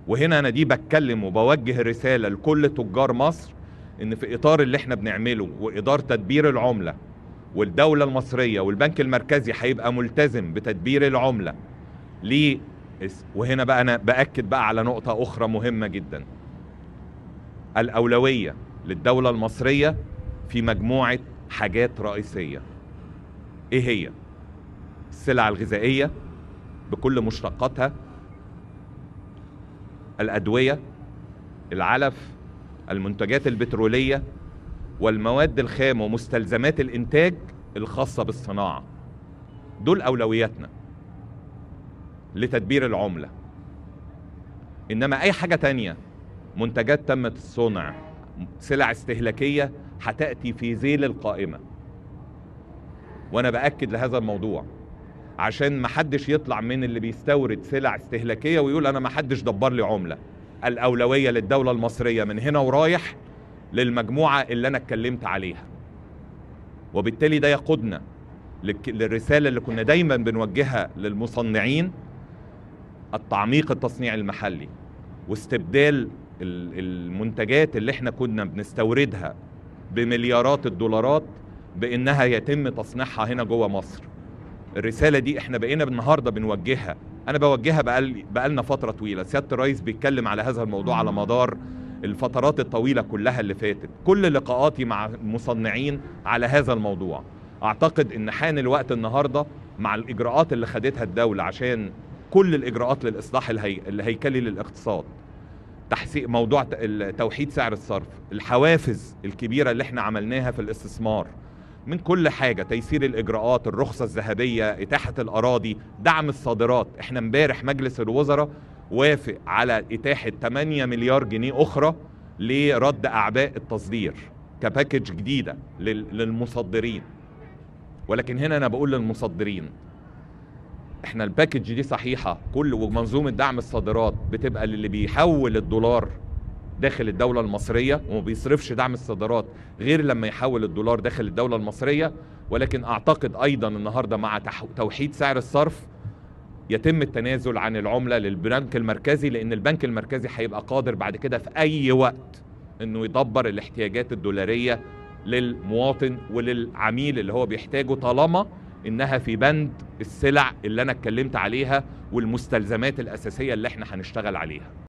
وهنا انا دي بتكلم وبوجه رساله لكل تجار مصر ان في اطار اللي احنا بنعمله واطار تدبير العمله والدوله المصريه والبنك المركزي هيبقى ملتزم بتدبير العمله ليه وهنا بقى انا باكد بقى على نقطه اخرى مهمه جدا الاولويه للدوله المصريه في مجموعه حاجات رئيسيه ايه هي السلع الغذائيه بكل مشتقاتها الادويه العلف المنتجات البتروليه والمواد الخام ومستلزمات الانتاج الخاصه بالصناعه دول اولوياتنا لتدبير العمله انما اي حاجه تانية منتجات تمت الصنع سلع استهلاكيه هتاتي في ذيل القائمه وانا باكد لهذا الموضوع عشان ما حدش يطلع من اللي بيستورد سلع استهلاكيه ويقول انا ما حدش دبر لي عمله الاولويه للدوله المصريه من هنا ورايح للمجموعه اللي انا اتكلمت عليها وبالتالي ده يقودنا للرساله اللي كنا دايما بنوجهها للمصنعين التعميق التصنيع المحلي واستبدال المنتجات اللي احنا كنا بنستوردها بمليارات الدولارات بانها يتم تصنيعها هنا جوه مصر الرساله دي احنا بقينا النهارده بنوجهها انا بوجهها بقال بقالنا فتره طويله سياده الرئيس بيتكلم على هذا الموضوع على مدار الفترات الطويله كلها اللي فاتت كل لقاءاتي مع المصنعين على هذا الموضوع اعتقد ان حان الوقت النهارده مع الاجراءات اللي خدتها الدوله عشان كل الاجراءات للاصلاح الهي... الهيكلي للاقتصاد تحسين موضوع توحيد سعر الصرف الحوافز الكبيره اللي احنا عملناها في الاستثمار من كل حاجة تيسير الإجراءات الرخصة الذهبية إتاحة الأراضي دعم الصادرات إحنا امبارح مجلس الوزراء وافق على إتاحة 8 مليار جنيه أخرى لرد أعباء التصدير كباكج جديدة للمصدرين ولكن هنا أنا بقول للمصدرين احنا الباكج دي صحيحة كل ومنظومة دعم الصادرات بتبقى للي بيحول الدولار داخل الدولة المصرية وما بيصرفش دعم الصادرات غير لما يحول الدولار داخل الدولة المصرية ولكن أعتقد أيضا النهاردة مع توحيد سعر الصرف يتم التنازل عن العملة للبنك المركزي لأن البنك المركزي هيبقى قادر بعد كده في أي وقت أنه يدبر الاحتياجات الدولارية للمواطن وللعميل اللي هو بيحتاجه طالما انها في بند السلع اللي انا اتكلمت عليها والمستلزمات الاساسيه اللي احنا هنشتغل عليها